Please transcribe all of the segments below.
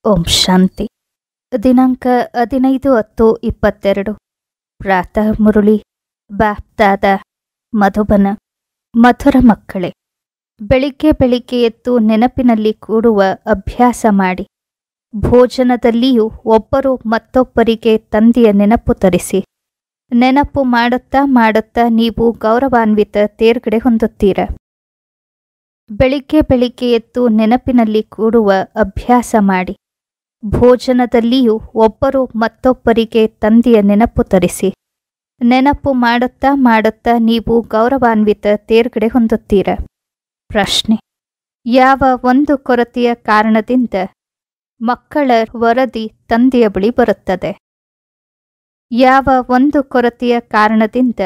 ಓಂ ಶಾಂತಿ ದಿನಾಂಕ ಹದಿನೈದು ಹತ್ತು ಇಪ್ಪತ್ತೆರಡು ಪ್ರಾತಃ ಮುರುಳಿ ಬಾಪ್ತಾದ ಮಧುಬನ ಮಧುರ ಮಕ್ಕಳೇ ಬೆಳಿಗ್ಗೆ ಬೆಳಿಗ್ಗೆ ಎದ್ದು ನೆನಪಿನಲ್ಲಿ ಕೂಡುವ ಅಭ್ಯಾಸ ಮಾಡಿ ಭೋಜನದಲ್ಲಿಯೂ ಒಬ್ಬರು ಮತ್ತೊಬ್ಬರಿಗೆ ತಂದೆಯ ನೆನಪು ತರಿಸಿ ನೆನಪು ಮಾಡುತ್ತಾ ಮಾಡುತ್ತಾ ನೀವು ಗೌರವಾನ್ವಿತ ತೇರ್ಗಡೆ ಹೊಂದುತ್ತೀರ ಬೆಳಿಗ್ಗೆ ಬೆಳಿಗ್ಗೆ ಎದ್ದು ನೆನಪಿನಲ್ಲಿ ಕೂಡುವ ಅಭ್ಯಾಸ ಮಾಡಿ ಭೋಜನದಲ್ಲಿಯೂ ಒಬ್ಬರು ಮತ್ತೊಬ್ಬರಿಗೆ ತಂದೆಯ ನೆನಪು ತರಿಸಿ ನೆನಪು ಮಾಡುತ್ತಾ ಮಾಡುತ್ತಾ ನೀವು ಗೌರವಾನ್ವಿತ ತೇರ್ಗಡೆ ಹೊಂದುತ್ತೀರ ಪ್ರಶ್ನೆ ಯಾವ ಒಂದು ಕೊರತೆಯ ಕಾರಣದಿಂದ ಮಕ್ಕಳ ವರದಿ ತಂದೆಯ ಬಳಿ ಬರುತ್ತದೆ ಯಾವ ಒಂದು ಕೊರತೆಯ ಕಾರಣದಿಂದ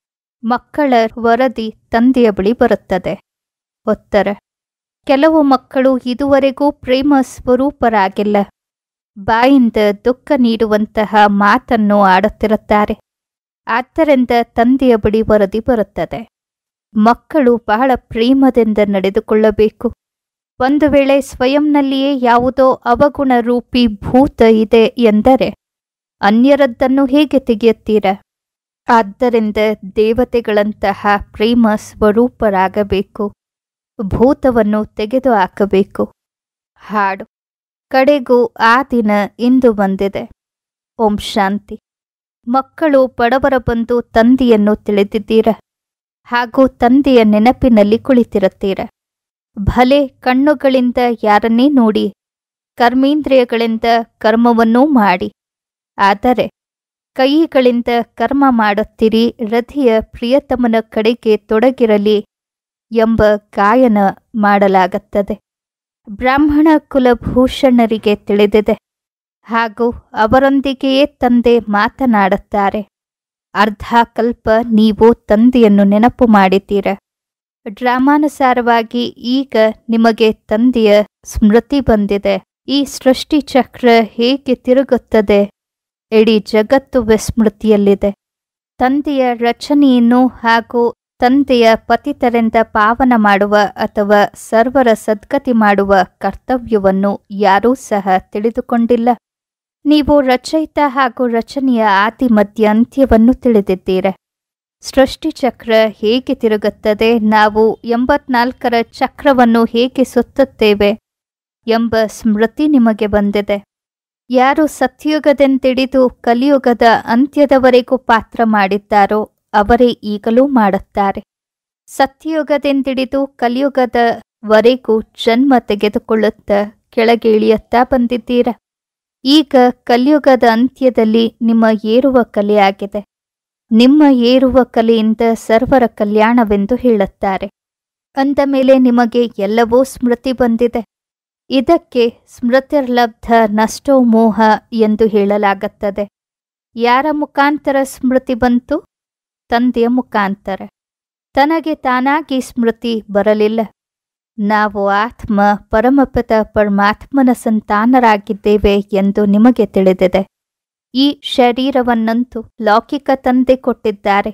ಮಕ್ಕಳ ವರದಿ ತಂದೆಯ ಬಳಿ ಬರುತ್ತದೆ ಉತ್ತರ ಕೆಲವು ಮಕ್ಕಳು ಇದುವರೆಗೂ ಪ್ರೇಮ ಸ್ವರೂಪರಾಗಿಲ್ಲ ಬಾಯಿಂದ ದುಃಖ ನೀಡುವಂತಹ ಮಾತನ್ನು ಆಡುತ್ತಿರುತ್ತಾರೆ ಆದ್ದರಿಂದ ತಂದೆಯ ಬಳಿ ವರದಿ ಬರುತ್ತದೆ ಮಕ್ಕಳು ಬಹಳ ಪ್ರೇಮದಿಂದ ನಡೆದುಕೊಳ್ಳಬೇಕು ಒಂದು ವೇಳೆ ಸ್ವಯಂನಲ್ಲಿಯೇ ಯಾವುದೋ ಅವಗುಣ ರೂಪಿ ಭೂತ ಇದೆ ಎಂದರೆ ಅನ್ಯರದ್ದನ್ನು ಹೇಗೆ ತೆಗೆಯುತ್ತೀರ ಆದ್ದರಿಂದ ದೇವತೆಗಳಂತಹ ಪ್ರೇಮ ಸ್ವರೂಪರಾಗಬೇಕು ಭೂತವನ್ನು ತೆಗೆದು ಹಾಕಬೇಕು ಹಾಡು ಕಡೆಗೂ ಆ ದಿನ ಇಂದು ಬಂದಿದೆ ಓಂ ಶಾಂತಿ ಮಕ್ಕಳು ಬಡವರ ಬಂದು ತಂದೆಯನ್ನು ತಿಳಿದಿದ್ದೀರ ಹಾಗೂ ತಂದೆಯ ನೆನಪಿನಲ್ಲಿ ಕುಳಿತಿರುತ್ತೀರ ಭಲೆ ಕಣ್ಣುಗಳಿಂದ ಯಾರನ್ನೇ ನೋಡಿ ಕರ್ಮೇಂದ್ರಿಯಗಳಿಂದ ಕರ್ಮವನ್ನೂ ಮಾಡಿ ಆದರೆ ಕೈಗಳಿಂದ ಕರ್ಮ ಮಾಡುತ್ತೀರಿ ರಥಿಯ ಪ್ರಿಯತಮನ ಕಡೆಗೆ ತೊಡಗಿರಲಿ ಎಂಬ ಗಾಯನ ಮಾಡಲಾಗುತ್ತದೆ ಬ್ರಾಹ್ಮಣ ಕುಲಭೂಷಣರಿಗೆ ತಿಳಿದಿದೆ ಹಾಗೂ ಅವರೊಂದಿಗೆಯೇ ತಂದೆ ಮಾತನಾಡುತ್ತಾರೆ ಅರ್ಧ ಕಲ್ಪ ನೀವು ತಂದೆಯನ್ನು ನೆನಪು ಮಾಡಿದ್ದೀರ ಡ್ರಾಮಾನುಸಾರವಾಗಿ ಈಗ ನಿಮಗೆ ತಂದೆಯ ಸ್ಮೃತಿ ಬಂದಿದೆ ಈ ಸೃಷ್ಟಿ ಚಕ್ರ ಹೇಗೆ ತಿರುಗುತ್ತದೆ ಇಡೀ ಜಗತ್ತು ವಿಸ್ಮೃತಿಯಲ್ಲಿದೆ ತಂದೆಯ ರಚನೆಯನ್ನು ಹಾಗೂ ತಂದೆಯ ಪತಿತರಿಂದ ಪಾವನ ಮಾಡುವ ಅಥವಾ ಸರ್ವರ ಸದ್ಗತಿ ಮಾಡುವ ಕರ್ತವ್ಯವನ್ನು ಯಾರೂ ಸಹ ತಿಳಿದುಕೊಂಡಿಲ್ಲ ನೀವು ರಚಯಿತ ಹಾಗೂ ರಚನೆಯ ಆದಿ ಮಧ್ಯ ಅಂತ್ಯವನ್ನು ತಿಳಿದಿದ್ದೀರ ಸೃಷ್ಟಿ ಚಕ್ರ ಹೇಗೆ ತಿರುಗುತ್ತದೆ ನಾವು ಎಂಬತ್ನಾಲ್ಕರ ಚಕ್ರವನ್ನು ಹೇಗೆ ಸುತ್ತುತ್ತೇವೆ ಎಂಬ ಸ್ಮೃತಿ ನಿಮಗೆ ಬಂದಿದೆ ಯಾರು ಸತ್ಯುಗದೆಂತಿಡಿದು ಕಲಿಯುಗದ ಅಂತ್ಯದವರೆಗೂ ಪಾತ್ರ ಮಾಡಿದ್ದಾರೋ ಅವರೇ ಈಗಲೂ ಮಾಡುತ್ತಾರೆ ಸತ್ಯಯುಗದೆಂದಿಡಿದು ಕಲಿಯುಗದವರೆಗೂ ಜನ್ಮ ತೆಗೆದುಕೊಳ್ಳುತ್ತಾ ಕೆಳಗೆ ಇಳಿಯುತ್ತಾ ಬಂದಿದ್ದೀರ ಈಗ ಕಲಿಯುಗದ ಅಂತ್ಯದಲ್ಲಿ ನಿಮ್ಮ ಏರುವ ಕಲೆಯಾಗಿದೆ ನಿಮ್ಮ ಏರುವ ಕಲೆಯಿಂದ ಸರ್ವರ ಕಲ್ಯಾಣವೆಂದು ಹೇಳುತ್ತಾರೆ ಅಂದ ಮೇಲೆ ನಿಮಗೆ ಎಲ್ಲವೂ ಸ್ಮೃತಿ ಬಂದಿದೆ ಇದಕ್ಕೆ ಸ್ಮೃತಿರ್ಲಬ್ಧ ನಷ್ಟೋ ಮೋಹ ಎಂದು ಹೇಳಲಾಗುತ್ತದೆ ಯಾರ ಮುಖಾಂತರ ಸ್ಮೃತಿ ಬಂತು ತಂದೆಯ ಮುಖಾಂತರ ತನಗೆ ತಾನಾಗಿ ಸ್ಮೃತಿ ಬರಲಿಲ್ಲ ನಾವು ಆತ್ಮ ಪರಮಪಿತ ಪರಮಾತ್ಮನ ಸಂತಾನರಾಗಿದ್ದೇವೆ ಎಂದು ನಿಮಗೆ ತಿಳಿದಿದೆ ಈ ಶರೀರವನ್ನಂತೂ ಲೌಕಿಕ ತಂದೆ ಕೊಟ್ಟಿದ್ದಾರೆ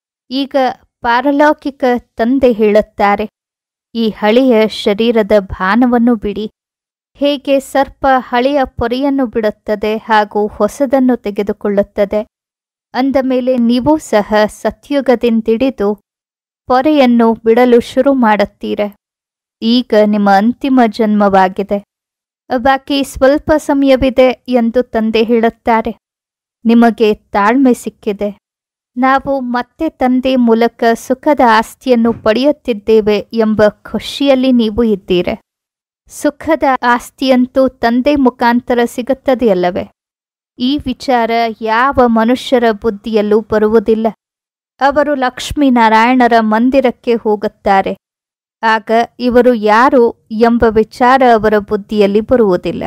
ಈಗ ಪಾರಲೌಕಿಕ ತಂದೆ ಹೇಳುತ್ತಾರೆ ಈ ಹಳೆಯ ಶರೀರದ ಭಾನವನ್ನು ಬಿಡಿ ಹೇಗೆ ಸರ್ಪ ಹಳೆಯ ಪೊರೆಯನ್ನು ಬಿಡುತ್ತದೆ ಹಾಗೂ ಹೊಸದನ್ನು ತೆಗೆದುಕೊಳ್ಳುತ್ತದೆ ಅಂದ ಮೇಲೆ ನೀವು ಸಹ ಸತ್ಯುಗದಿಂದಿಡಿದು ಪೊರೆಯನ್ನು ಬಿಡಲು ಶುರು ಮಾಡುತ್ತೀರ ಈಗ ನಿಮ್ಮ ಅಂತಿಮ ಜನ್ಮವಾಗಿದೆ ಬಾಕಿ ಸ್ವಲ್ಪ ಸಮಯವಿದೆ ಎಂದು ತಂದೆ ಹೇಳುತ್ತಾರೆ ನಿಮಗೆ ತಾಳ್ಮೆ ಸಿಕ್ಕಿದೆ ನಾವು ಮತ್ತೆ ತಂದೆ ಮೂಲಕ ಸುಖದ ಆಸ್ತಿಯನ್ನು ಪಡೆಯುತ್ತಿದ್ದೇವೆ ಎಂಬ ಖುಷಿಯಲ್ಲಿ ನೀವು ಇದ್ದೀರ ಸುಖದ ಆಸ್ತಿಯಂತೂ ತಂದೆ ಮುಖಾಂತರ ಸಿಗುತ್ತದೆಯಲ್ಲವೇ ಈ ವಿಚಾರ ಯಾವ ಮನುಷ್ಯರ ಬುದ್ಧಿಯಲ್ಲೂ ಬರುವುದಿಲ್ಲ ಅವರು ಲಕ್ಷ್ಮೀನಾರಾಯಣರ ಮಂದಿರಕ್ಕೆ ಹೋಗುತ್ತಾರೆ ಆಗ ಇವರು ಯಾರು ಎಂಬ ವಿಚಾರ ಅವರ ಬುದ್ಧಿಯಲ್ಲಿ ಬರುವುದಿಲ್ಲ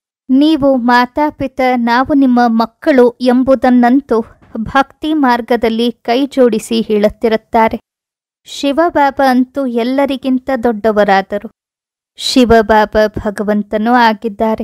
ನೀವು ಮಾತಾಪಿತ ನಾವು ನಿಮ್ಮ ಮಕ್ಕಳು ಎಂಬುದನ್ನಂತೂ ಭಕ್ತಿ ಮಾರ್ಗದಲ್ಲಿ ಕೈ ಜೋಡಿಸಿ ಹೇಳುತ್ತಿರುತ್ತಾರೆ ಶಿವಬಾಬಾ ಅಂತೂ ಎಲ್ಲರಿಗಿಂತ ದೊಡ್ಡವರಾದರು ಶಿವಬಾಬಾ ಭಗವಂತನೂ ಆಗಿದ್ದಾರೆ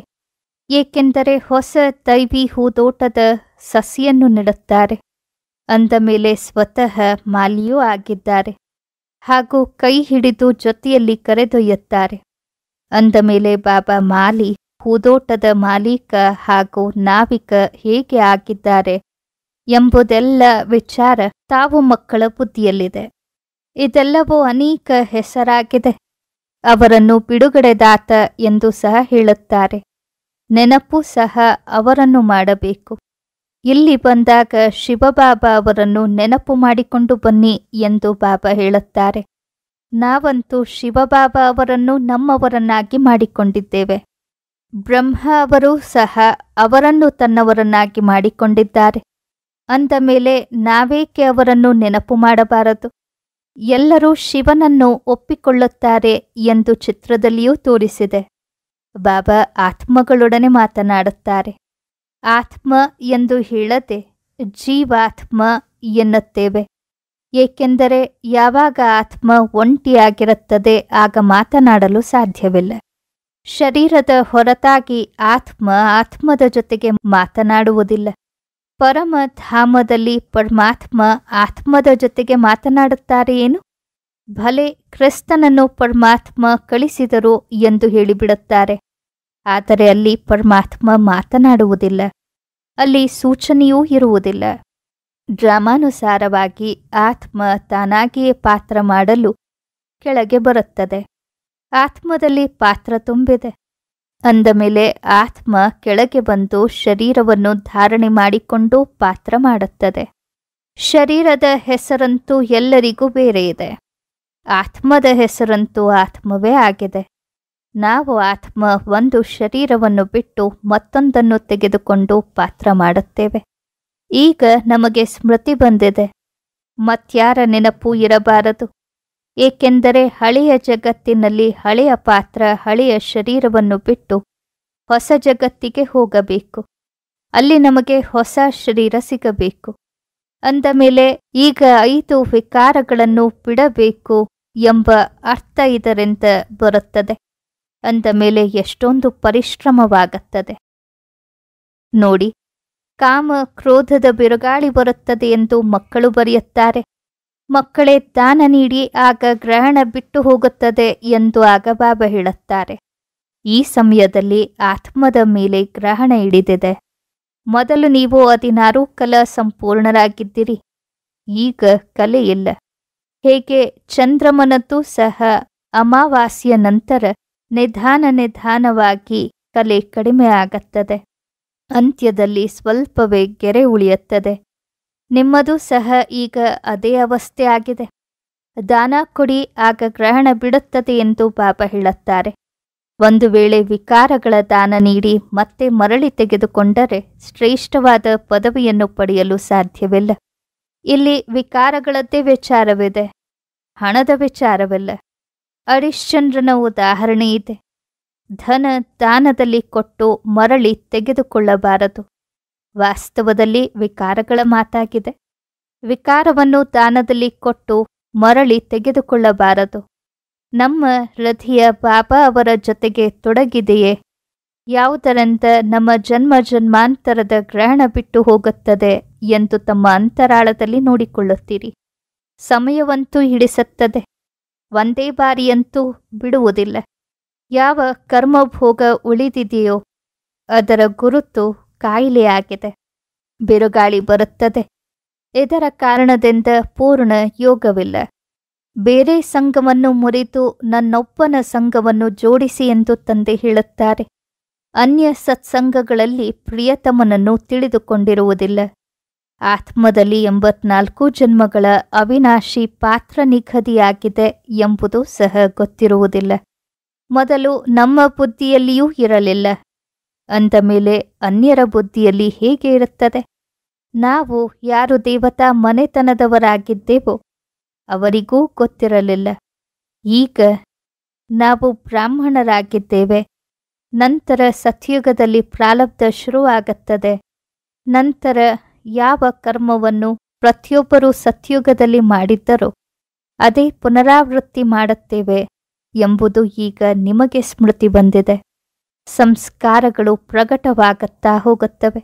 ಏಕೆಂದರೆ ಹೊಸ ದೈವಿ ಹೂದೋಟದ ಸಸಿಯನ್ನು ನೆಡುತ್ತಾರೆ ಅಂದ ಮೇಲೆ ಸ್ವತಃ ಮಾಲಿಯೂ ಆಗಿದ್ದಾರೆ ಹಾಗೂ ಕೈ ಹಿಡಿದು ಜೊತೆಯಲ್ಲಿ ಕರೆದೊಯ್ಯುತ್ತಾರೆ ಅಂದ ಮೇಲೆ ಬಾಬಾ ಮಾಲಿ ಹೂದೋಟದ ಮಾಲೀಕ ಹಾಗೂ ನಾವಿಕ ಹೇಗೆ ಆಗಿದ್ದಾರೆ ಎಂಬುದೆಲ್ಲ ವಿಚಾರ ತಾವು ಮಕ್ಕಳ ಬುದ್ಧಿಯಲ್ಲಿದೆ ಇದೆಲ್ಲವೂ ಅನೇಕ ಹೆಸರಾಗಿದೆ ಅವರನ್ನು ಬಿಡುಗಡೆದಾತ ಎಂದು ಸಹ ಹೇಳುತ್ತಾರೆ ನೆನಪು ಸಹ ಅವರನ್ನು ಮಾಡಬೇಕು ಇಲ್ಲಿ ಬಂದಾಗ ಶಿವಬಾಬಾ ಅವರನ್ನು ನೆನಪು ಮಾಡಿಕೊಂಡು ಬನ್ನಿ ಎಂದು ಬಾಬಾ ಹೇಳುತ್ತಾರೆ ನಾವಂತೂ ಶಿವಬಾಬಾ ಅವರನ್ನು ನಮ್ಮವರನ್ನಾಗಿ ಮಾಡಿಕೊಂಡಿದ್ದೇವೆ ಬ್ರಹ್ಮ ಅವರೂ ಸಹ ಅವರನ್ನು ತನ್ನವರನ್ನಾಗಿ ಮಾಡಿಕೊಂಡಿದ್ದಾರೆ ಅಂದ ಮೇಲೆ ನಾವೇಕೆ ಅವರನ್ನು ನೆನಪು ಮಾಡಬಾರದು ಎಲ್ಲರೂ ಶಿವನನ್ನು ಒಪ್ಪಿಕೊಳ್ಳುತ್ತಾರೆ ಎಂದು ಚಿತ್ರದಲ್ಲಿಯೂ ತೋರಿಸಿದೆ ಬಾಬಾ ಆತ್ಮಗಳೊಡನೆ ಮಾತನಾಡುತ್ತಾರೆ ಆತ್ಮ ಎಂದು ಹೇಳದೆ ಜೀವಾತ್ಮ ಎನ್ನುತ್ತೇವೆ ಏಕೆಂದರೆ ಯಾವಾಗ ಆತ್ಮ ಒಂಟಿಯಾಗಿರುತ್ತದೆ ಆಗ ಮಾತನಾಡಲು ಸಾಧ್ಯವಿಲ್ಲ ಶರೀರದ ಹೊರತಾಗಿ ಆತ್ಮ ಆತ್ಮದ ಜೊತೆಗೆ ಮಾತನಾಡುವುದಿಲ್ಲ ಪರಮಧಾಮದಲ್ಲಿ ಪರಮಾತ್ಮ ಆತ್ಮದ ಜೊತೆಗೆ ಮಾತನಾಡುತ್ತಾರೆ ಏನು ಭಲೆ ಕ್ರಿಸ್ತನನ್ನು ಪರಮಾತ್ಮ ಕಳಿಸಿದರು ಎಂದು ಹೇಳಿಬಿಡುತ್ತಾರೆ ಆದರೆ ಅಲ್ಲಿ ಪರಮಾತ್ಮ ಮಾತನಾಡುವುದಿಲ್ಲ ಅಲ್ಲಿ ಸೂಚನೆಯೂ ಇರುವುದಿಲ್ಲ ಡ್ರಾಮಾನುಸಾರವಾಗಿ ಆತ್ಮ ತಾನಾಗಿಯೇ ಪಾತ್ರ ಮಾಡಲು ಕೆಳಗೆ ಬರುತ್ತದೆ ಆತ್ಮದಲ್ಲಿ ಪಾತ್ರ ತುಂಬಿದೆ ಅಂದ ಮೇಲೆ ಆತ್ಮ ಕೆಳಗೆ ಬಂದು ಶರೀರವನ್ನು ಧಾರಣೆ ಮಾಡಿಕೊಂಡು ಪಾತ್ರ ಮಾಡುತ್ತದೆ ಶರೀರದ ಹೆಸರಂತೂ ಎಲ್ಲರಿಗೂ ಬೇರೆ ಇದೆ ಆತ್ಮದ ಹೆಸರಂತೂ ಆತ್ಮವೇ ಆಗಿದೆ ನಾವು ಆತ್ಮ ಒಂದು ಶರೀರವನ್ನು ಬಿಟ್ಟು ಮತ್ತೊಂದನ್ನು ತೆಗೆದುಕೊಂಡು ಪಾತ್ರ ಮಾಡುತ್ತೇವೆ ಈಗ ನಮಗೆ ಸ್ಮೃತಿ ಬಂದಿದೆ ಮತ್ಯಾರ ನೆನಪು ಇರಬಾರದು ಏಕೆಂದರೆ ಹಳೆಯ ಜಗತ್ತಿನಲ್ಲಿ ಹಳೆಯ ಪಾತ್ರ ಹಳೆಯ ಶರೀರವನ್ನು ಬಿಟ್ಟು ಹೊಸ ಜಗತ್ತಿಗೆ ಹೋಗಬೇಕು ಅಲ್ಲಿ ನಮಗೆ ಹೊಸ ಶರೀರ ಸಿಗಬೇಕು ಅಂದ ಮೇಲೆ ಈಗ ಐದು ವಿಕಾರಗಳನ್ನು ಬಿಡಬೇಕು ಎಂಬ ಅರ್ಥ ಇದರಿಂದ ಬರುತ್ತದೆ ಅಂದ ಮೇಲೆ ಎಷ್ಟೊಂದು ಪರಿಶ್ರಮವಾಗುತ್ತದೆ ನೋಡಿ ಕಾಮ ಕ್ರೋಧದ ಬಿರುಗಾಳಿ ಬರುತ್ತದೆ ಎಂದು ಮಕ್ಕಳು ಬರೆಯುತ್ತಾರೆ ಮಕ್ಕಳೇ ದಾನ ನೀಡಿ ಆಗ ಗ್ರಹಣ ಬಿಟ್ಟು ಹೋಗುತ್ತದೆ ಎಂದು ಆಗ ಬಾಬಾ ಹೇಳುತ್ತಾರೆ ಈ ಸಮಯದಲ್ಲಿ ಆತ್ಮದ ಮೇಲೆ ಗ್ರಹಣ ಹಿಡಿದಿದೆ ಮೊದಲು ನೀವು ಹದಿನಾರು ಕಲಾ ಸಂಪೂರ್ಣರಾಗಿದ್ದಿರಿ ಈಗ ಕಲೆ ಇಲ್ಲ ಹೇಗೆ ಚಂದ್ರಮನದ್ದು ಸಹ ಅಮಾವಾಸ್ಯ ನಂತರ ನಿಧಾನ ನಿಧಾನವಾಗಿ ಕಲೆ ಕಡಿಮೆ ಆಗುತ್ತದೆ ಅಂತ್ಯದಲ್ಲಿ ಸ್ವಲ್ಪವೇ ಗೆರೆ ಉಳಿಯುತ್ತದೆ ನಿಮ್ಮದು ಸಹ ಈಗ ಅದೇ ಅವಸ್ಥೆ ಆಗಿದೆ ದಾನ ಕೊಡಿ ಆಗ ಗ್ರಹಣ ಬಿಡುತ್ತದೆ ಎಂದು ಬಾಬಾ ಹೇಳುತ್ತಾರೆ ಒಂದು ವೇಳೆ ವಿಕಾರಗಳ ದಾನ ನೀಡಿ ಮತ್ತೆ ಮರಳಿ ತೆಗೆದುಕೊಂಡರೆ ಶ್ರೇಷ್ಠವಾದ ಪದವಿಯನ್ನು ಪಡೆಯಲು ಸಾಧ್ಯವಿಲ್ಲ ಇಲ್ಲಿ ವಿಕಾರಗಳದ್ದೇ ವಿಚಾರವಿದೆ ಹಣದ ವಿಚಾರವಿಲ್ಲ ಹರಿಶ್ಚಂದ್ರನ ಉದಾಹರಣೆ ಇದೆ ಧನ ದಾನದಲ್ಲಿ ಕೊಟ್ಟು ಮರಳಿ ತೆಗೆದುಕೊಳ್ಳಬಾರದು ವಾಸ್ತವದಲ್ಲಿ ವಿಕಾರಗಳ ಮಾತಾಗಿದೆ ವಿಕಾರವನ್ನು ದಾನದಲ್ಲಿ ಕೊಟ್ಟು ಮರಳಿ ತೆಗೆದುಕೊಳ್ಳಬಾರದು ನಮ್ಮ ಹೃದಯ ಬಾಬಾ ಅವರ ಜೊತೆಗೆ ತೊಡಗಿದೆಯೇ ಯಾವುದರಿಂದ ನಮ್ಮ ಜನ್ಮ ಜನ್ಮಾಂತರದ ಗ್ರಹಣ ಬಿಟ್ಟು ಹೋಗುತ್ತದೆ ಎಂದು ತಮ್ಮ ಅಂತರಾಳದಲ್ಲಿ ನೋಡಿಕೊಳ್ಳುತ್ತೀರಿ ಸಮಯವಂತೂ ಹಿಡಿಸುತ್ತದೆ ಒಂದೇ ಬಾರಿಯಂತೂ ಬಿಡುವುದಿಲ್ಲ ಯಾವ ಕರ್ಮಭೋಗ ಉಳಿದಿದೆಯೋ ಅದರ ಗುರುತು ಕಾಯಿಲೆಯಾಗಿದೆ ಬಿರುಗಾಳಿ ಬರುತ್ತದೆ ಇದರ ಕಾರಣದಿಂದ ಪೂರ್ಣ ಯೋಗವಿಲ್ಲ ಬೇರೆ ಸಂಘವನ್ನು ಮುರಿದು ನನ್ನೊಬ್ಬನ ಸಂಘವನ್ನು ಜೋಡಿಸಿ ಎಂದು ತಂದೆ ಹೇಳುತ್ತಾರೆ ಅನ್ಯ ಸತ್ಸಂಗಗಳಲ್ಲಿ ಪ್ರಿಯತಮನನ್ನು ತಿಳಿದುಕೊಂಡಿರುವುದಿಲ್ಲ ಆತ್ಮದಲ್ಲಿ ಎಂಬತ್ನಾಲ್ಕು ಜನ್ಮಗಳ ಅವಿನಾಶಿ ಪಾತ್ರ ನಿಗದಿಯಾಗಿದೆ ಎಂಬುದು ಸಹ ಗೊತ್ತಿರುವುದಿಲ್ಲ ಮೊದಲು ನಮ್ಮ ಬುದ್ಧಿಯಲ್ಲಿಯೂ ಇರಲಿಲ್ಲ ಅಂದ ಮೇಲೆ ಅನ್ಯರ ಬುದ್ಧಿಯಲ್ಲಿ ಹೇಗೆ ಇರುತ್ತದೆ ನಾವು ಯಾರು ದೇವತಾ ಮನೆತನದವರಾಗಿದ್ದೇವೋ ಅವರಿಗೂ ಗೊತ್ತಿರಲಿಲ್ಲ ಈಗ ನಾವು ಬ್ರಾಹ್ಮಣರಾಗಿದ್ದೇವೆ ನಂತರ ಸತ್ಯುಗದಲ್ಲಿ ಪ್ರಾರಬ್ಧ ಶುರುವಾಗುತ್ತದೆ ನಂತರ ಯಾವ ಕರ್ಮವನ್ನು ಪ್ರತಿಯೊಬ್ಬರೂ ಸತ್ಯುಗದಲ್ಲಿ ಮಾಡಿದ್ದರೋ ಅದೇ ಪುನರಾವೃತ್ತಿ ಮಾಡುತ್ತೇವೆ ಎಂಬುದು ಈಗ ನಿಮಗೆ ಸ್ಮೃತಿ ಬಂದಿದೆ ಸಂಸ್ಕಾರಗಳು ಪ್ರಕಟವಾಗುತ್ತಾ ಹೋಗುತ್ತವೆ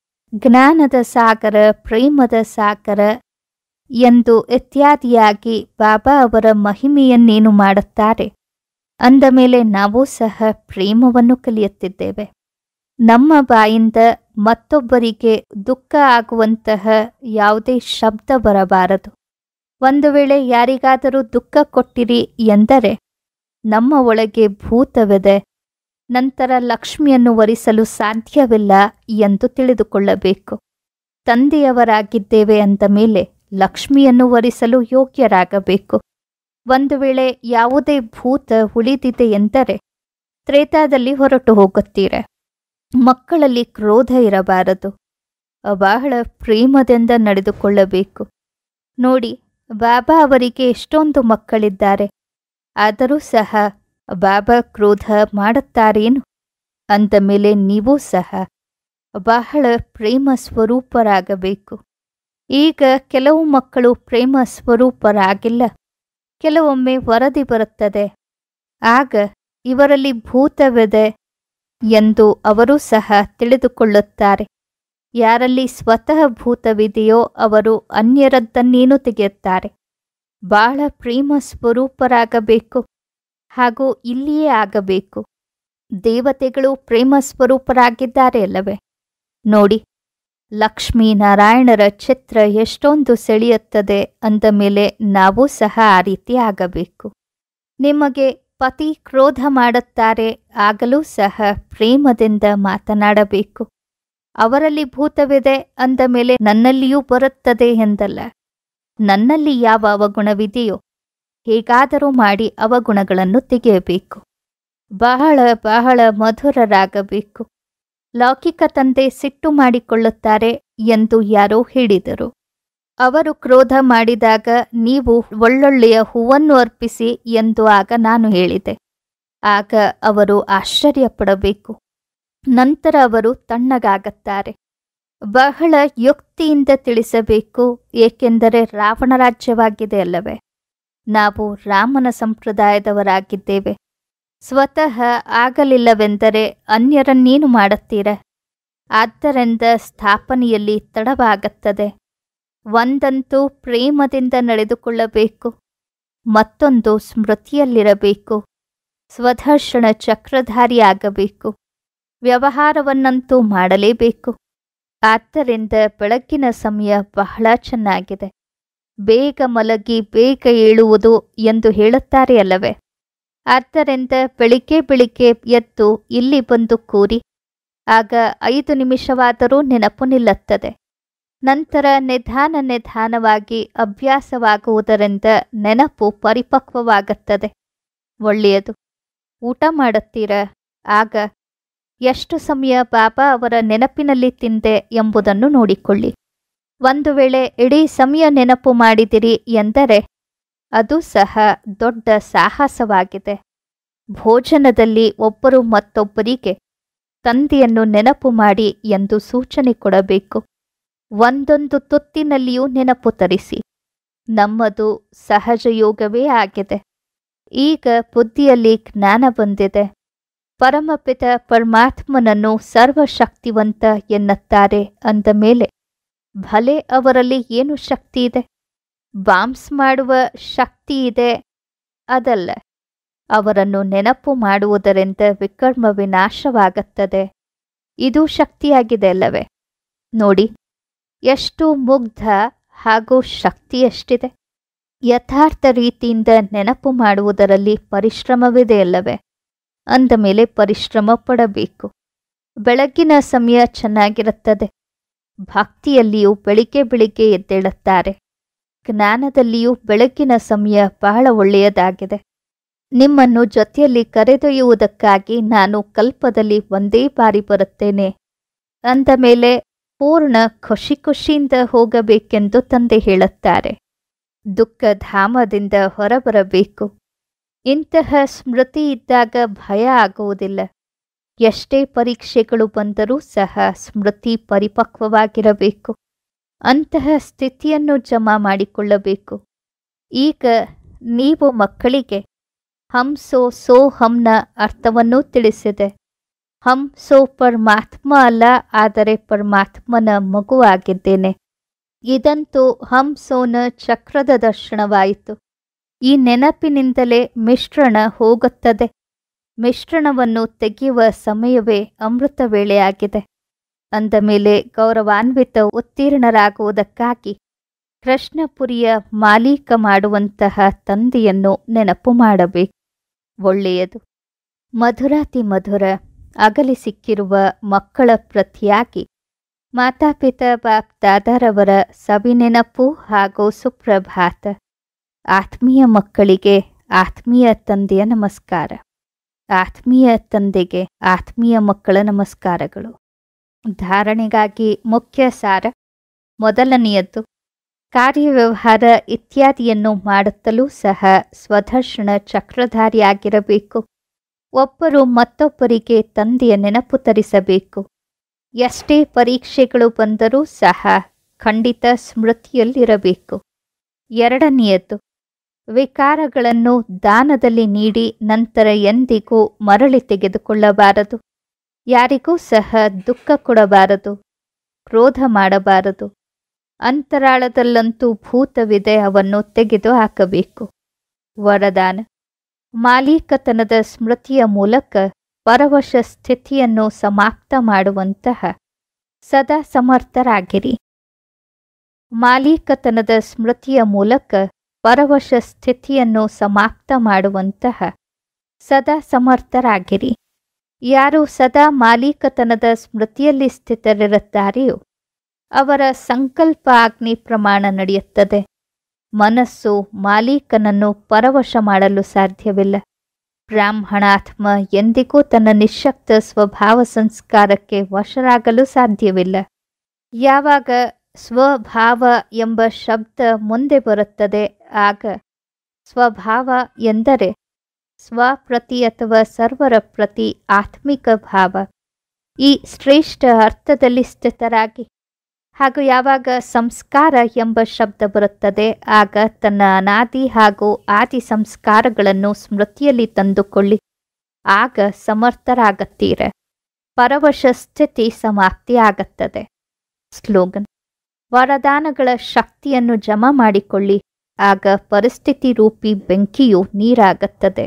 ಜ್ಞಾನದ ಸಾಗರ ಪ್ರೇಮದ ಸಾಗರ ಎಂದು ಇತ್ಯಾದಿಯಾಗಿ ಬಾಬಾ ಅವರ ಮಹಿಮೆಯನ್ನೇನು ಮಾಡುತ್ತಾರೆ ಅಂದ ಮೇಲೆ ನಾವು ಸಹ ಪ್ರೇಮವನ್ನು ಕಲಿಯುತ್ತಿದ್ದೇವೆ ನಮ್ಮ ಬಾಯಿಂದ ಮತ್ತೊಬ್ಬರಿಗೆ ದುಃಖ ಆಗುವಂತಹ ಯಾವುದೇ ಶಬ್ದ ಬರಬಾರದು ಒಂದು ವೇಳೆ ಯಾರಿಗಾದರೂ ದುಃಖ ಕೊಟ್ಟಿರಿ ಎಂದರೆ ನಮ್ಮ ಒಳಗೆ ಭೂತವಿದೆ ನಂತರ ಲಕ್ಷ್ಮಿಯನ್ನು ವರಿಸಲು ಸಾಧ್ಯವಿಲ್ಲ ಎಂದು ತಿಳಿದುಕೊಳ್ಳಬೇಕು ತಂದೆಯವರಾಗಿದ್ದೇವೆ ಅಂದ ಮೇಲೆ ಲಕ್ಷ್ಮಿಯನ್ನು ವರಿಸಲು ಯೋಗ್ಯರಾಗಬೇಕು ಒಂದು ವೇಳೆ ಯಾವುದೇ ಭೂತ ಉಳಿದಿದೆ ಎಂದರೆ ತ್ರೇತಾದಲ್ಲಿ ಹೊರಟು ಹೋಗುತ್ತೀರ ಮಕ್ಕಳಲ್ಲಿ ಕ್ರೋಧ ಇರಬಾರದು ಬಹಳ ಪ್ರೇಮದಿಂದ ನಡೆದುಕೊಳ್ಳಬೇಕು ನೋಡಿ ಬಾಬಾ ಅವರಿಗೆ ಎಷ್ಟೊಂದು ಮಕ್ಕಳಿದ್ದಾರೆ ಆದರೂ ಸಹ ಬಾಬಾ ಕ್ರೋಧ ಮಾಡುತ್ತಾರೇನು ಅಂದ ಮೇಲೆ ನೀವು ಸಹ ಬಹಳ ಪ್ರೇಮ ಸ್ವರೂಪರಾಗಬೇಕು ಈಗ ಕೆಲವು ಮಕ್ಕಳು ಪ್ರೇಮ ಸ್ವರೂಪರಾಗಿಲ್ಲ ಕೆಲವೊಮ್ಮೆ ವರದಿ ಬರುತ್ತದೆ ಆಗ ಇವರಲ್ಲಿ ಭೂತವಿದೆ ಎಂದು ಅವರು ಸಹ ತಿಳಿದುಕೊಳ್ಳುತ್ತಾರೆ ಯಾರಲ್ಲಿ ಸ್ವತಃ ಭೂತವಿದೆಯೋ ಅವರು ಅನ್ಯರದ್ದನ್ನೇನು ತೆಗೆಯುತ್ತಾರೆ ಬಹಳ ಪ್ರೇಮ ಸ್ವರೂಪರಾಗಬೇಕು ಹಾಗೂ ಇಲ್ಲಿಯೇ ಆಗಬೇಕು ದೇವತೆಗಳು ಪ್ರೇಮ ಸ್ವರೂಪರಾಗಿದ್ದಾರೆ ಅಲ್ಲವೇ ನೋಡಿ ಲಕ್ಷ್ಮೀ ನಾರಾಯಣರ ಚಿತ್ರ ಎಷ್ಟೊಂದು ಸೆಳೆಯುತ್ತದೆ ಅಂದ ಮೇಲೆ ನಾವು ಸಹ ಆ ರೀತಿ ಆಗಬೇಕು ನಿಮಗೆ ಪತಿ ಕ್ರೋಧ ಮಾಡುತ್ತಾರೆ ಆಗಲೂ ಸಹ ಪ್ರೇಮದಿಂದ ಮಾತನಾಡಬೇಕು ಅವರಲ್ಲಿ ಭೂತವಿದೆ ಅಂದ ಮೇಲೆ ನನ್ನಲ್ಲಿಯೂ ಬರುತ್ತದೆ ಎಂದಲ್ಲ ನನ್ನಲ್ಲಿ ಯಾವ ಅವಗುಣವಿದೆಯೋ ಹೇಗಾದರೂ ಮಾಡಿ ಅವಗುಣಗಳನ್ನು ತೆಗೆಯಬೇಕು ಬಹಳ ಬಹಳ ಮಧುರರಾಗಬೇಕು ಲೌಕಿಕ ತಂದೆ ಸಿಟ್ಟು ಮಾಡಿಕೊಳ್ಳುತ್ತಾರೆ ಎಂದು ಯಾರೋ ಹೇಳಿದರು ಅವರು ಕ್ರೋಧ ಮಾಡಿದಾಗ ನೀವು ಒಳ್ಳೊಳ್ಳೆಯ ಹೂವನ್ನು ಅರ್ಪಿಸಿ ಎಂದು ಆಗ ನಾನು ಹೇಳಿದೆ ಆಗ ಅವರು ಆಶ್ಚರ್ಯಪಡಬೇಕು ನಂತರ ಅವರು ತಣ್ಣಗಾಗುತ್ತಾರೆ ಬಹಳ ಯುಕ್ತಿಯಿಂದ ತಿಳಿಸಬೇಕು ಏಕೆಂದರೆ ರಾವಣ ರಾಜ್ಯವಾಗಿದೆ ಅಲ್ಲವೇ ನಾವು ರಾಮನ ಸಂಪ್ರದಾಯದವರಾಗಿದ್ದೇವೆ ಸ್ವತಃ ಆಗಲಿಲ್ಲವೆಂದರೆ ಅನ್ಯರನ್ನೇನು ಮಾಡುತ್ತೀರ ಆದ್ದರಿಂದ ಸ್ಥಾಪನೆಯಲ್ಲಿ ತಡವಾಗುತ್ತದೆ ಒಂದಂತೂ ಪ್ರೇಮದಿಂದ ನಡೆದುಕೊಳ್ಳಬೇಕು ಮತ್ತೊಂದು ಸ್ಮೃತಿಯಲ್ಲಿರಬೇಕು ಸ್ವದರ್ಶನ ಚಕ್ರಧಾರಿಯಾಗಬೇಕು ವ್ಯವಹಾರವನ್ನಂತೂ ಮಾಡಲೇಬೇಕು ಆದ್ದರಿಂದ ಬೆಳಗ್ಗಿನ ಸಮಯ ಬಹಳ ಚೆನ್ನಾಗಿದೆ ಬೇಗ ಮಲಗಿ ಬೇಗ ಏಳುವುದು ಎಂದು ಹೇಳುತ್ತಾರೆ ಅಲ್ಲವೇ ಆದ್ದರಿಂದ ಬೆಳಿಗ್ಗೆ ಬೆಳಿಗ್ಗೆ ಎದ್ದು ಇಲ್ಲಿ ಬಂದು ಕೂರಿ ಆಗ ಐದು ನಿಮಿಷವಾದರೂ ನೆನಪು ನಿಲ್ಲುತ್ತದೆ ನಂತರ ನಿಧಾನ ನಿಧಾನವಾಗಿ ಅಭ್ಯಾಸವಾಗುವುದರಿಂದ ನೆನಪು ಪರಿಪಕ್ವವಾಗುತ್ತದೆ ಒಳ್ಳೆಯದು ಊಟ ಮಾಡುತ್ತೀರ ಆಗ ಎಷ್ಟು ಸಮಯ ಬಾಬಾ ಅವರ ನೆನಪಿನಲ್ಲಿ ತಿಂದೆ ಎಂಬುದನ್ನು ನೋಡಿಕೊಳ್ಳಿ ಒಂದು ವೇಳೆ ಇಡೀ ಸಮಯ ನೆನಪು ಮಾಡಿದಿರಿ ಎಂದರೆ ಅದು ಸಹ ದೊಡ್ಡ ಸಾಹಸವಾಗಿದೆ ಭೋಜನದಲ್ಲಿ ಒಬ್ಬರು ಮತ್ತೊಬ್ಬರಿಗೆ ತಂದೆಯನ್ನು ನೆನಪು ಮಾಡಿ ಎಂದು ಸೂಚನೆ ಕೊಡಬೇಕು ಒಂದೊಂದು ತುತ್ತಿನಲ್ಲಿಯೂ ನೆನಪು ತರಿಸಿ ನಮ್ಮದು ಸಹಜ ಯೋಗವೇ ಆಗಿದೆ ಈಗ ಬುದ್ಧಿಯಲ್ಲಿ ಜ್ಞಾನ ಬಂದಿದೆ ಪರಮಪಿತ ಪರಮಾತ್ಮನನ್ನು ಸರ್ವಶಕ್ತಿವಂತ ಎನ್ನುತ್ತಾರೆ ಅಂದ ಮೇಲೆ ಭಲೆ ಅವರಲ್ಲಿ ಏನು ಶಕ್ತಿ ಇದೆ ಬಾಂಬ್ಸ್ ಮಾಡುವ ಶಕ್ತಿ ಇದೆ ಅದಲ್ಲ ಅವರನ್ನು ನೆನಪು ಮಾಡುವುದರಿಂದ ವಿಕರ್ಮ ವಿನಾಶವಾಗುತ್ತದೆ ಇದು ಶಕ್ತಿಯಾಗಿದೆ ಅಲ್ಲವೇ ನೋಡಿ ಎಷ್ಟು ಮುಗ್ಧ ಹಾಗೂ ಶಕ್ತಿ ಎಷ್ಟಿದೆ ಯಥಾರ್ಥ ರೀತಿಯಿಂದ ನೆನಪು ಮಾಡುವುದರಲ್ಲಿ ಪರಿಶ್ರಮವಿದೆ ಅಲ್ಲವೇ ಅಂದ ಮೇಲೆ ಪರಿಶ್ರಮ ಪಡಬೇಕು ಬೆಳಗ್ಗಿನ ಸಮಯ ಚೆನ್ನಾಗಿರುತ್ತದೆ ಭಕ್ತಿಯಲ್ಲಿಯೂ ಬೆಳಿಗ್ಗೆ ಬೆಳಿಗ್ಗೆ ಎದ್ದೇಳುತ್ತಾರೆ ಜ್ಞಾನದಲ್ಲಿಯೂ ಬೆಳಗ್ಗಿನ ಸಮಯ ಬಹಳ ಒಳ್ಳೆಯದಾಗಿದೆ ನಿಮ್ಮನ್ನು ಜೊತೆಯಲ್ಲಿ ಕರೆದೊಯ್ಯುವುದಕ್ಕಾಗಿ ನಾನು ಕಲ್ಪದಲ್ಲಿ ಒಂದೇ ಬಾರಿ ಬರುತ್ತೇನೆ ಅಂದ ಮೇಲೆ ಪೂರ್ಣ ಖುಷಿ ಖುಷಿಯಿಂದ ಹೋಗಬೇಕೆಂದು ತಂದೆ ಹೇಳುತ್ತಾರೆ ದುಃಖ ಧಾಮದಿಂದ ಹೊರಬರಬೇಕು ಇಂತಹ ಸ್ಮೃತಿ ಇದ್ದಾಗ ಭಯ ಆಗುವುದಿಲ್ಲ ಎಷ್ಟೇ ಪರೀಕ್ಷೆಗಳು ಬಂದರೂ ಸಹ ಸ್ಮೃತಿ ಪರಿಪಕ್ವವಾಗಿರಬೇಕು ಅಂತಹ ಸ್ಥಿತಿಯನ್ನು ಜಮಾ ಮಾಡಿಕೊಳ್ಳಬೇಕು ಈಗ ನೀವು ಮಕ್ಕಳಿಗೆ ಹಂ ಸೋ ಸೋ ಹಂನ ಅರ್ಥವನ್ನೂ ತಿಳಿಸಿದೆ ಹಂ ಸೋ ಪರಮಾತ್ಮ ಅಲ್ಲ ಆದರೆ ಪರಮಾತ್ಮನ ಮಗುವಾಗಿದ್ದೇನೆ ಇದಂತೂ ಹಂ ಸೋನ ಚಕ್ರದ ದರ್ಶನವಾಯಿತು ಈ ನೆನಪಿನಿಂದಲೇ ಮಿಶ್ರಣ ಹೋಗುತ್ತದೆ ಮಿಶ್ರಣವನ್ನು ತೆಗೆಯುವ ಸಮಯವೇ ಅಮೃತ ವೇಳೆಯಾಗಿದೆ ಅಂದ ಮೇಲೆ ಗೌರವಾನ್ವಿತ ಉತ್ತೀರ್ಣರಾಗುವುದಕ್ಕಾಗಿ ಕೃಷ್ಣಪುರಿಯ ಮಾಲೀಕ ಮಾಡುವಂತಹ ತಂದೆಯನ್ನು ನೆನಪು ಮಾಡಬೇಕು ಒಳ್ಳೆಯದು ಮಧುರಾತಿ ಮಧುರ ಅಗಲಿ ಸಿಕ್ಕಿರುವ ಮಕ್ಕಳ ಪ್ರತಿಯಾಗಿ ಮಾತಾಪಿತಾ ಬಾಪ್ ದಾದಾರವರ ಸವಿನೆನಪು ಹಾಗೂ ಸುಪ್ರಭಾತ ಆತ್ಮೀಯ ಮಕ್ಕಳಿಗೆ ಆತ್ಮೀಯ ತಂದೆಯ ನಮಸ್ಕಾರ ಆತ್ಮೀಯ ತಂದೆಗೆ ಆತ್ಮೀಯ ಮಕ್ಕಳ ನಮಸ್ಕಾರಗಳು ಧಾರಣೆಗಾಗಿ ಮುಖ್ಯ ಸಾರ ಮೊದಲನೆಯದ್ದು ಕಾರ್ಯವ್ಯವಹಾರ ಇತ್ಯಾದಿಯನ್ನು ಮಾಡುತ್ತಲೂ ಸಹ ಸ್ವದರ್ಶನ ಚಕ್ರಧಾರಿಯಾಗಿರಬೇಕು ಒಬ್ಬರು ಮತ್ತೊಬ್ಬರಿಗೆ ತಂದೆಯ ನೆನಪು ತರಿಸಬೇಕು ಎಷ್ಟೇ ಪರೀಕ್ಷೆಗಳು ಬಂದರೂ ಸಹ ಖಂಡಿತ ಸ್ಮೃತಿಯಲ್ಲಿರಬೇಕು ಎರಡನೆಯದ್ದು ವಿಕಾರಗಳನ್ನು ದಾನದಲ್ಲಿ ನೀಡಿ ನಂತರ ಎಂದಿಗೂ ಮರಳಿ ತೆಗೆದುಕೊಳ್ಳಬಾರದು ಯಾರಿಗೂ ಸಹ ದುಃಖ ಕೊಡಬಾರದು ಕ್ರೋಧ ಮಾಡಬಾರದು ಅಂತರಾಳದಲ್ಲಂತೂ ಭೂತವಿದೆ ಅವನ್ನು ತೆಗೆದು ಹಾಕಬೇಕು ವರದಾನ ಮಾಲೀಕತನದ ಸ್ಮೃತಿಯ ಮೂಲಕ ಪರವಶ ಸ್ಥಿತಿಯನ್ನು ಸಮಾಪ್ತ ಮಾಡುವಂತಹ ಸದಾ ಸಮರ್ಥರಾಗಿರಿ ಮಾಲೀಕತನದ ಸ್ಮೃತಿಯ ಮೂಲಕ ಪರವಶ ಸ್ಥಿತಿಯನ್ನು ಸಮಾಪ್ತ ಮಾಡುವಂತಹ ಸದಾ ಸಮರ್ಥರಾಗಿರಿ ಯಾರು ಸದಾ ಮಾಲೀಕತನದ ಸ್ಮೃತಿಯಲ್ಲಿ ಸ್ಥಿತರಿರುತ್ತಾರೆಯೋ ಅವರ ಸಂಕಲ್ಪ ಅಗ್ನಿ ಪ್ರಮಾಣ ನಡೆಯುತ್ತದೆ ಮನಸ್ಸು ಮಾಲೀಕನನ್ನು ಪರವಶ ಮಾಡಲು ಸಾಧ್ಯವಿಲ್ಲ ಬ್ರಾಹ್ಮಣಾತ್ಮ ಎಂದಿಗೂ ತನ್ನ ನಿಶಕ್ತ ಸ್ವಭಾವ ಸಂಸ್ಕಾರಕ್ಕೆ ವಶರಾಗಲು ಸಾಧ್ಯವಿಲ್ಲ ಯಾವಾಗ ಸ್ವಭಾವ ಎಂಬ ಶಬ್ದ ಮುಂದೆ ಬರುತ್ತದೆ ಆಗ ಸ್ವಭಾವ ಎಂದರೆ ಸ್ವಪ್ರತಿ ಅಥವಾ ಸರ್ವರ ಪ್ರತಿ ಆತ್ಮಿಕ ಭಾವ ಈ ಶ್ರೇಷ್ಠ ಅರ್ಥದಲ್ಲಿ ಸ್ಥಿತರಾಗಿ ಹಾಗೂ ಯಾವಾಗ ಸಂಸ್ಕಾರ ಎಂಬ ಶಬ್ದ ಬರುತ್ತದೆ ಆಗ ತನ್ನ ಅನಾದಿ ಹಾಗೂ ಆದಿ ಸಂಸ್ಕಾರಗಳನ್ನು ಸ್ಮೃತಿಯಲ್ಲಿ ತಂದುಕೊಳ್ಳಿ ಆಗ ಸಮರ್ಥರಾಗತ್ತೀರ ಪರವಶ ಸ್ಥಿತಿ ಸಮಾಪ್ತಿ ಆಗತ್ತದೆ ಸ್ಲೋಗನ್ ವರದಾನಗಳ ಶಕ್ತಿಯನ್ನು ಜಮಾ ಮಾಡಿಕೊಳ್ಳಿ ಆಗ ಪರಿಸ್ಥಿತಿ ರೂಪಿ ಬೆಂಕಿಯು ನೀರಾಗುತ್ತದೆ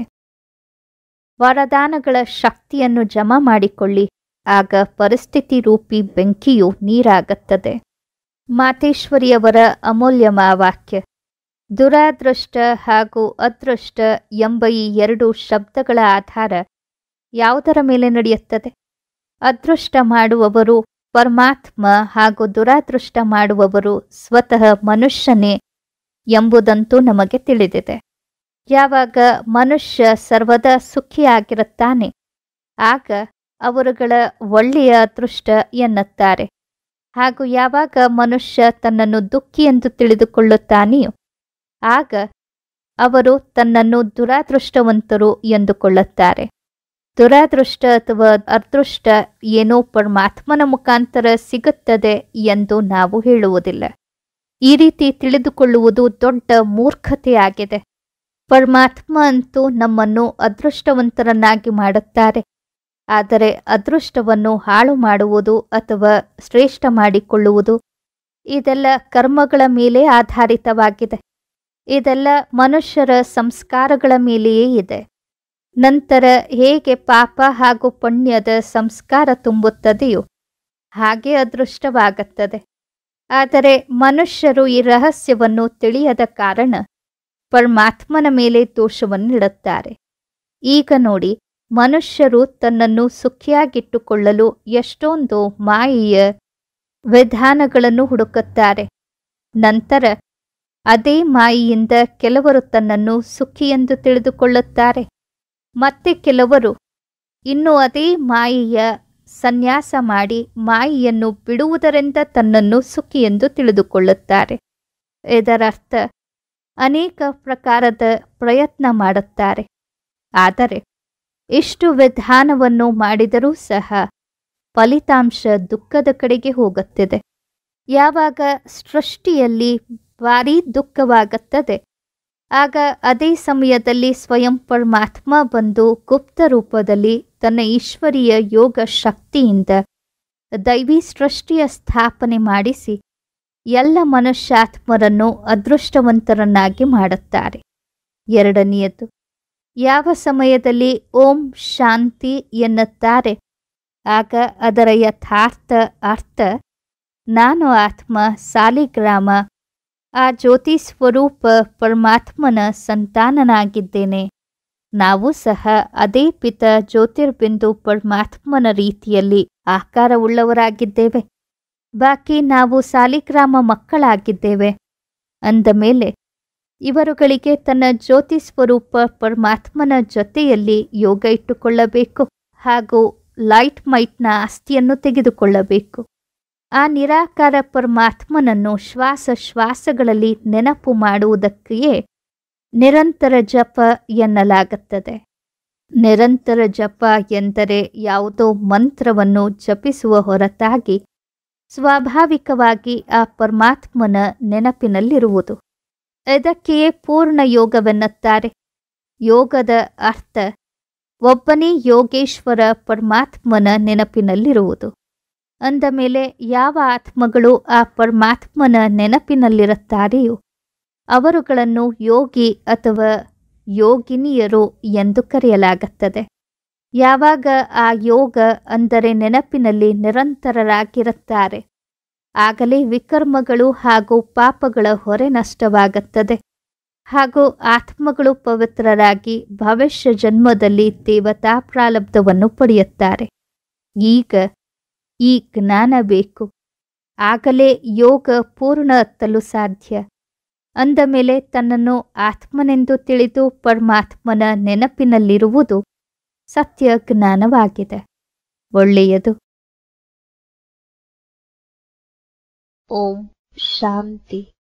ವರದಾನಗಳ ಶಕ್ತಿಯನ್ನು ಜಮಾ ಮಾಡಿಕೊಳ್ಳಿ ಆಗ ಪರಿಸ್ಥಿತಿ ರೂಪಿ ಬೆಂಕಿಯು ನೀರಾಗುತ್ತದೆ ಮಾತೇಶ್ವರಿಯವರ ಅಮೂಲ್ಯ ವಾಕ್ಯ ದುರಾದೃಷ್ಟ ಹಾಗೂ ಅದೃಷ್ಟ ಎಂಬ ಈ ಎರಡು ಶಬ್ದಗಳ ಆಧಾರ ಯಾವುದರ ಮೇಲೆ ನಡೆಯುತ್ತದೆ ಅದೃಷ್ಟ ಮಾಡುವವರು ಪರಮಾತ್ಮ ಹಾಗೂ ದುರಾದೃಷ್ಟ ಮಾಡುವವರು ಸ್ವತಃ ಮನುಷ್ಯನೇ ಎಂಬುದಂತೂ ನಮಗೆ ತಿಳಿದಿದೆ ಯಾವಾಗ ಮನುಷ್ಯ ಸರ್ವದಾ ಸುಖಿಯಾಗಿರುತ್ತಾನೆ ಆಗ ಅವರುಗಳ ಒಳ್ಳೆಯ ಅದೃಷ್ಟ ಎನ್ನುತ್ತಾರೆ ಹಾಗೂ ಯಾವಾಗ ಮನುಷ್ಯ ತನ್ನನ್ನು ದುಃಖಿ ಎಂದು ತಿಳಿದುಕೊಳ್ಳುತ್ತಾನೆಯೋ ಆಗ ಅವರು ತನ್ನನ್ನು ದುರಾದೃಷ್ಟವಂತರು ಎಂದುಕೊಳ್ಳುತ್ತಾರೆ ದುರಾದೃಷ್ಟ ಅಥವಾ ಅದೃಷ್ಟ ಏನೋ ಪರಮಾತ್ಮನ ಮುಖಾಂತರ ಸಿಗುತ್ತದೆ ಎಂದು ನಾವು ಹೇಳುವುದಿಲ್ಲ ಈ ರೀತಿ ತಿಳಿದುಕೊಳ್ಳುವುದು ದೊಡ್ಡ ಮೂರ್ಖತೆಯಾಗಿದೆ ಪರಮಾತ್ಮ ಅಂತೂ ನಮ್ಮನ್ನು ಅದೃಷ್ಟವಂತರನ್ನಾಗಿ ಮಾಡುತ್ತಾರೆ ಆದರೆ ಅದೃಷ್ಟವನ್ನು ಹಾಳು ಮಾಡುವುದು ಅಥವಾ ಶ್ರೇಷ್ಠ ಮಾಡಿಕೊಳ್ಳುವುದು ಇದೆಲ್ಲ ಕರ್ಮಗಳ ಮೇಲೆ ಆಧಾರಿತವಾಗಿದೆ ಇದೆಲ್ಲ ಮನುಷ್ಯರ ಸಂಸ್ಕಾರಗಳ ಮೇಲೆಯೇ ಇದೆ ನಂತರ ಹೇಗೆ ಪಾಪ ಹಾಗೂ ಪುಣ್ಯದ ಸಂಸ್ಕಾರ ತುಂಬುತ್ತದೆಯೋ ಹಾಗೆ ಅದೃಷ್ಟವಾಗುತ್ತದೆ ಆದರೆ ಮನುಷ್ಯರು ಈ ರಹಸ್ಯವನ್ನು ತಿಳಿಯದ ಕಾರಣ ಪರಮಾತ್ಮನ ಮೇಲೆ ದೋಷವನ್ನಿಡುತ್ತಾರೆ ಈಗ ನೋಡಿ ಮನುಷ್ಯರು ತನ್ನನ್ನು ಸುಖಿಯಾಗಿಟ್ಟುಕೊಳ್ಳಲು ಎಷ್ಟೊಂದು ಮಾಯೆಯ ವಿಧಾನಗಳನ್ನು ಹುಡುಕುತ್ತಾರೆ ನಂತರ ಅದೇ ಮಾಯೆಯಿಂದ ಕೆಲವರು ತನ್ನನ್ನು ಸುಖಿ ಎಂದು ತಿಳಿದುಕೊಳ್ಳುತ್ತಾರೆ ಮತ್ತೆ ಕೆಲವರು ಇನ್ನು ಅದೇ ಮಾಯೆಯ ಸನ್ಯಾಸ ಮಾಡಿ ಮಾಯೆಯನ್ನು ಬಿಡುವುದರಿಂದ ತನ್ನನ್ನು ಸುಖಿ ಎಂದು ತಿಳಿದುಕೊಳ್ಳುತ್ತಾರೆ ಇದರರ್ಥ ಅನೇಕ ಪ್ರಕಾರದ ಪ್ರಯತ್ನ ಮಾಡುತ್ತಾರೆ ಆದರೆ ಇಷ್ಟು ವಿಧಾನವನ್ನು ಮಾಡಿದರೂ ಸಹ ಫಲಿತಾಂಶ ದುಃಖದ ಕಡೆಗೆ ಹೋಗುತ್ತಿದೆ ಯಾವಾಗ ಸೃಷ್ಟಿಯಲ್ಲಿ ಭಾರೀ ದುಃಖವಾಗುತ್ತದೆ ಆಗ ಅದೇ ಸಮಯದಲ್ಲಿ ಸ್ವಯಂ ಪರಮಾತ್ಮ ಬಂದು ಗುಪ್ತ ರೂಪದಲ್ಲಿ ತನ್ನ ಈಶ್ವರೀಯ ಯೋಗ ಶಕ್ತಿಯಿಂದ ದೈವಿ ಸೃಷ್ಟಿಯ ಸ್ಥಾಪನೆ ಮಾಡಿಸಿ ಎಲ್ಲ ಮನುಷ್ಯಾತ್ಮರನ್ನು ಅದೃಷ್ಟವಂತರನ್ನಾಗಿ ಮಾಡುತ್ತಾರೆ ಎರಡನೆಯದು ಯಾವ ಸಮಯದಲ್ಲಿ ಓಂ ಶಾಂತಿ ಎನ್ನುತ್ತಾರೆ ಆಗ ಅದರ ಯಥಾರ್ಥ ಅರ್ಥ ನಾನು ಆತ್ಮ ಸಾಲಿಗ್ರಾಮ ಆ ಜ್ಯೋತಿ ಸ್ವರೂಪ ಪರಮಾತ್ಮನ ಸಂತಾನನಾಗಿದ್ದೇನೆ ನಾವು ಸಹ ಅದೇ ಪಿತ ಜ್ಯೋತಿರ್ಬಿಂದು ಪರಮಾತ್ಮನ ರೀತಿಯಲ್ಲಿ ಆಕಾರವುಳ್ಳವರಾಗಿದ್ದೇವೆ ಬಾಕಿ ನಾವು ಸಾಲಿಗ್ರಾಮ ಮಕ್ಕಳಾಗಿದ್ದೇವೆ ಅಂದ ಮೇಲೆ ಇವರುಗಳಿಗೆ ತನ್ನ ಜ್ಯೋತಿ ಸ್ವರೂಪ ಪರಮಾತ್ಮನ ಜೊತೆಯಲ್ಲಿ ಯೋಗ ಇಟ್ಟುಕೊಳ್ಳಬೇಕು ಹಾಗೂ ಲೈಟ್ ಮೈಟ್ನ ಆಸ್ತಿಯನ್ನು ತೆಗೆದುಕೊಳ್ಳಬೇಕು ಆ ನಿರಾಕಾರ ಪರಮಾತ್ಮನನ್ನು ಶ್ವಾಸ ಶ್ವಾಸಗಳಲ್ಲಿ ನೆನಪು ಮಾಡುವುದಕ್ಕೆಯೇ ನಿರಂತರ ಜಪ ಎನ್ನಲಾಗುತ್ತದೆ ನಿರಂತರ ಜಪ ಎಂದರೆ ಯಾವುದೋ ಮಂತ್ರವನ್ನು ಜಪಿಸುವ ಹೊರತಾಗಿ ಸ್ವಾಭಾವಿಕವಾಗಿ ಆ ಪರಮಾತ್ಮನ ನೆನಪಿನಲ್ಲಿರುವುದು ಇದಕ್ಕೆಯೇ ಪೂರ್ಣ ಯೋಗವೆನ್ನುತ್ತಾರೆ ಯೋಗದ ಅರ್ಥ ಒಬ್ಬನೇ ಯೋಗೇಶ್ವರ ಪರಮಾತ್ಮನ ನೆನಪಿನಲ್ಲಿರುವುದು ಅಂದ ಮೇಲೆ ಯಾವ ಆತ್ಮಗಳು ಆ ಪರಮಾತ್ಮನ ನೆನಪಿನಲ್ಲಿರುತ್ತಾರೆಯೋ ಅವರುಗಳನ್ನು ಯೋಗಿ ಅಥವಾ ಯೋಗಿನಿಯರು ಎಂದು ಕರೆಯಲಾಗುತ್ತದೆ ಯಾವಾಗ ಆ ಯೋಗ ಅಂದರೆ ನೆನಪಿನಲ್ಲಿ ನಿರಂತರರಾಗಿರುತ್ತಾರೆ ಆಗಲೇ ವಿಕರ್ಮಗಳು ಹಾಗೂ ಪಾಪಗಳ ಹೊರೆ ನಷ್ಟವಾಗುತ್ತದೆ ಹಾಗೂ ಆತ್ಮಗಳು ಪವಿತ್ರರಾಗಿ ಭವಿಷ್ಯ ಜನ್ಮದಲ್ಲಿ ದೇವತಾ ಪ್ರಾರಬ್ಧವನ್ನು ಪಡೆಯುತ್ತಾರೆ ಈಗ ಈ ಜ್ಞಾನ ಬೇಕು ಆಗಲೇ ಯೋಗ ಪೂರ್ಣ ಹತ್ತಲು ಸಾಧ್ಯ ಅಂದ ಮೇಲೆ ತನ್ನನ್ನು ಆತ್ಮನೆಂದು ತಿಳಿದು ಪರಮಾತ್ಮನ ನೆನಪಿನಲ್ಲಿರುವುದು ಸತ್ಯ ಜ್ಞಾನವಾಗಿದೆ ಒಳ್ಳೆಯದು ಓಂ ಶಾಂತಿ